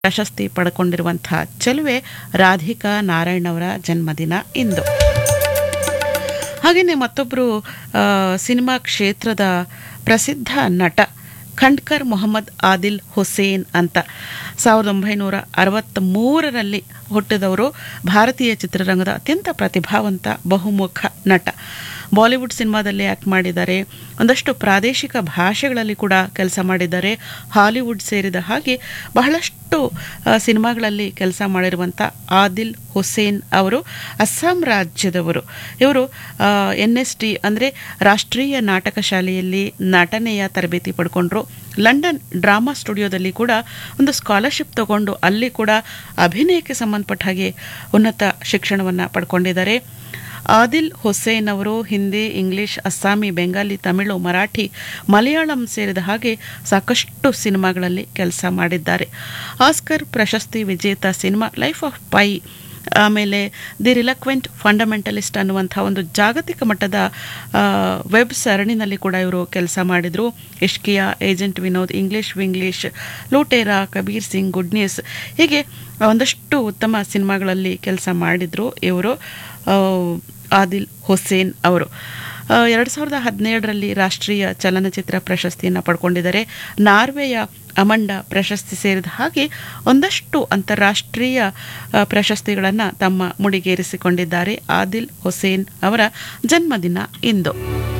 ಪ್ರಶಸ್ತಿ ಪಡ್ಕೊಂಡಿರುವಂತಹ ಚೆಲುವೆ ರಾಧಿಕಾ ನಾರಾಯಣ್ ಅವರ ಜನ್ಮದಿನ ಇಂದು ಹಾಗೆಯೇ ಮತ್ತೊಬ್ಬರು ಸಿನಿಮಾ ಕ್ಷೇತ್ರದ ಪ್ರಸಿದ್ಧ ನಟ ಖಂಡ್ಕರ್ ಮೊಹಮ್ಮದ್ ಆದಿಲ್ ಹುಸೇನ್ ಅಂತ ಸಾವಿರದ ಒಂಬೈನೂರ ಅರವತ್ತ್ ಮೂರರಲ್ಲಿ ಹುಟ್ಟಿದವರು ಭಾರತೀಯ ಚಿತ್ರರಂಗದ ಅತ್ಯಂತ ಪ್ರತಿಭಾವಂತ ಬಹುಮುಖ ನಟ ಬಾಲಿವುಡ್ ಸಿನಿಮಾದಲ್ಲಿ ಆ್ಯಕ್ಟ್ ಮಾಡಿದ್ದಾರೆ ಒಂದಷ್ಟು ಪ್ರಾದೇಶಿಕ ಭಾಷೆಗಳಲ್ಲಿ ಕೂಡ ಕೆಲಸ ಮಾಡಿದ್ದಾರೆ ಹಾಲಿವುಡ್ ಸೇರಿದ ಹಾಗೆ ಬಹಳಷ್ಟು ಆ, ಸಿನಿಮಾಗಳಲ್ಲಿ ಕೆಲಸ ಮಾಡಿರುವಂಥ ಆದಿಲ್ ಹುಸೇನ್ ಅವರು ಅಸ್ಸಾಂ ರಾಜ್ಯದವರು ಇವರು ಎನ್ ಎಸ್ ಟಿ ಅಂದರೆ ರಾಷ್ಟ್ರೀಯ ನಾಟಕ ಶಾಲೆಯಲ್ಲಿ ನಟನೆಯ ತರಬೇತಿ ಪಡ್ಕೊಂಡ್ರು ಲಂಡನ್ ಡ್ರಾಮಾ ಸ್ಟುಡಿಯೋದಲ್ಲಿ ಕೂಡ ಒಂದು ಸ್ಕಾಲರ್ಶಿಪ್ ತಗೊಂಡು ಅಲ್ಲಿ ಕೂಡ ಅಭಿನಯಕ್ಕೆ ಸಂಬಂಧಪಟ್ಟ ಹಾಗೆ ಉನ್ನತ ಶಿಕ್ಷಣವನ್ನು ಪಡ್ಕೊಂಡಿದ್ದಾರೆ ಆದಿಲ್ ಹುಸೇನ್ ಅವರು ಹಿಂದಿ ಇಂಗ್ಲಿಷ್ ಅಸ್ಸಾಮಿ ಬೆಂಗಾಲಿ ತಮಿಳು ಮರಾಠಿ ಮಲಯಾಳಂ ಸೇರಿದ ಹಾಗೆ ಸಾಕಷ್ಟು ಸಿನಿಮಾಗಳಲ್ಲಿ ಕೆಲಸ ಮಾಡಿದ್ದಾರೆ ಆಸ್ಕರ್ ಪ್ರಶಸ್ತಿ ವಿಜೇತ ಸಿನಿಮಾ ಲೈಫ್ ಆಫ್ ಪೈ ಆಮೇಲೆ ದಿ ರಿಲಕ್ವೆಂಟ್ ಫಂಡಮೆಂಟಲಿಸ್ಟ್ ಅನ್ನುವಂಥ ಒಂದು ಜಾಗತಿಕ ಮಟ್ಟದ ಆ, ವೆಬ್ ಸರಣಿನಲ್ಲಿ ಕೂಡ ಇವರು ಕೆಲಸ ಮಾಡಿದರು Ishqiya Agent Vinod English Vinglish Lootera Kabir Singh Good News ಹೀಗೆ ಒಂದಷ್ಟು ಉತ್ತಮ ಸಿನಿಮಾಗಳಲ್ಲಿ ಕೆಲಸ ಮಾಡಿದರು ಇವರು ಆ, ಆದಿಲ್ ಹುಸೇನ್ ಅವರು ಎರಡು ಸಾವಿರದ ಹದಿನೇಳರಲ್ಲಿ ರಾಷ್ಟ್ರೀಯ ಚಲನಚಿತ್ರ ಪ್ರಶಸ್ತಿಯನ್ನು ಪಡ್ಕೊಂಡಿದ್ದಾರೆ ನಾರ್ವೆಯ ಅಮಂಡ ಪ್ರಶಸ್ತಿ ಸೇರಿದ ಹಾಗೆ ಒಂದಷ್ಟು ಅಂತಾರಾಷ್ಟ್ರೀಯ ಪ್ರಶಸ್ತಿಗಳನ್ನು ತಮ್ಮ ಮುಡಿಗೇರಿಸಿಕೊಂಡಿದ್ದಾರೆ ಆದಿಲ್ ಹುಸೇನ್ ಅವರ ಜನ್ಮದಿನ ಇಂದು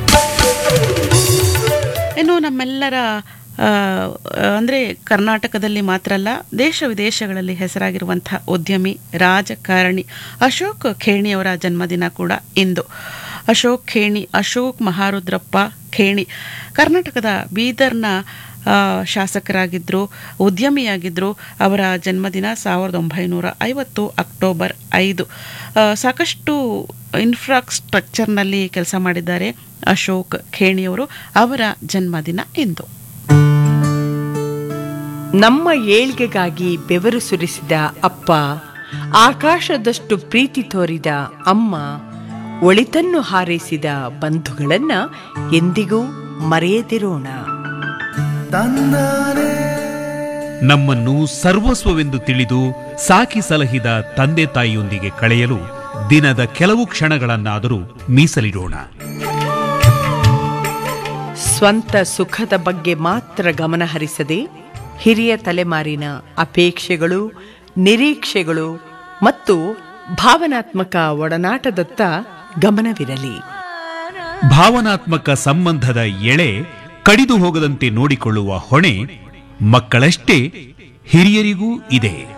ಇನ್ನು ನಮ್ಮೆಲ್ಲರ ಆ, ಅಂದ್ರೆ ಕರ್ನಾಟಕದಲ್ಲಿ ಮಾತ್ರ ಅಲ್ಲ ದೇಶ ವಿದೇಶಗಳಲ್ಲಿ ಹೆಸರಾಗಿರುವಂಥ ಉದ್ಯಮಿ ರಾಜಕಾರಣಿ ಅಶೋಕ್ ಖೇಣಿಯವರ ಜನ್ಮದಿನ ಕೂಡ ಇಂದು ಅಶೋಕ್ ಖೇಣಿ ಅಶೋಕ್ ಮಹಾರುದ್ರಪ್ಪ ಖೇಣಿ ಕರ್ನಾಟಕದ ಬೀದರ್ನ ಆ, ಶಾಸಕರಾಗಿದ್ದರು ಉದ್ಯಮಿಯಾಗಿದ್ದರು ಅವರ ಜನ್ಮದಿನ ಸಾವಿರದ ಒಂಬೈನೂರ ಐವತ್ತು ಅಕ್ಟೋಬರ್ ಐದು ಆ, ಸಾಕಷ್ಟು ಇನ್ಫ್ರಾಸ್ಟ್ರಕ್ಚರ್ನಲ್ಲಿ ಕೆಲಸ ಮಾಡಿದ್ದಾರೆ ಅಶೋಕ್ ಖೇಣಿಯವರು ಅವರ ಜನ್ಮದಿನ ಇಂದು ನಮ್ಮ ಏಳ್ಗೆಗಾಗಿ ಬೆವರು ಸುರಿಸಿದ ಅಪ್ಪ ಆಕಾಶದಷ್ಟು ಪ್ರೀತಿ ತೋರಿದ ಅಮ್ಮ ಒಳಿತನ್ನು ಹಾರೈಸಿದ ಬಂಧುಗಳನ್ನ ಎಂದಿಗೂ ಮರೆಯದಿರೋಣ ನಮ್ಮನ್ನು ಸರ್ವಸ್ವವೆಂದು ತಿಳಿದು ಸಾಕಿ ಸಲಹಿದ ತಂದೆ ತಾಯಿಯೊಂದಿಗೆ ಕಳೆಯಲು ದಿನದ ಕೆಲವು ಕ್ಷಣಗಳನ್ನಾದರೂ ಮೀಸಲಿಡೋಣ ಸ್ವಂತ ಸುಖದ ಬಗ್ಗೆ ಮಾತ್ರ ಗಮನ ಹರಿಸದೆ ಹಿರಿಯ ತಲೆಮಾರಿನ ಅಪೇಕ್ಷೆಗಳು ನಿರೀಕ್ಷೆಗಳು ಮತ್ತು ಭಾವನಾತ್ಮಕ ಒಡನಾಟದತ್ತ ಗಮನವಿರಲಿ ಭಾವನಾತ್ಮಕ ಸಂಬಂಧದ ಎಳೆ ಕಡಿದು ಹೋಗದಂತೆ ನೋಡಿಕೊಳ್ಳುವ ಹೊಣೆ ಮಕ್ಕಳಷ್ಟೇ ಹಿರಿಯರಿಗೂ ಇದೆ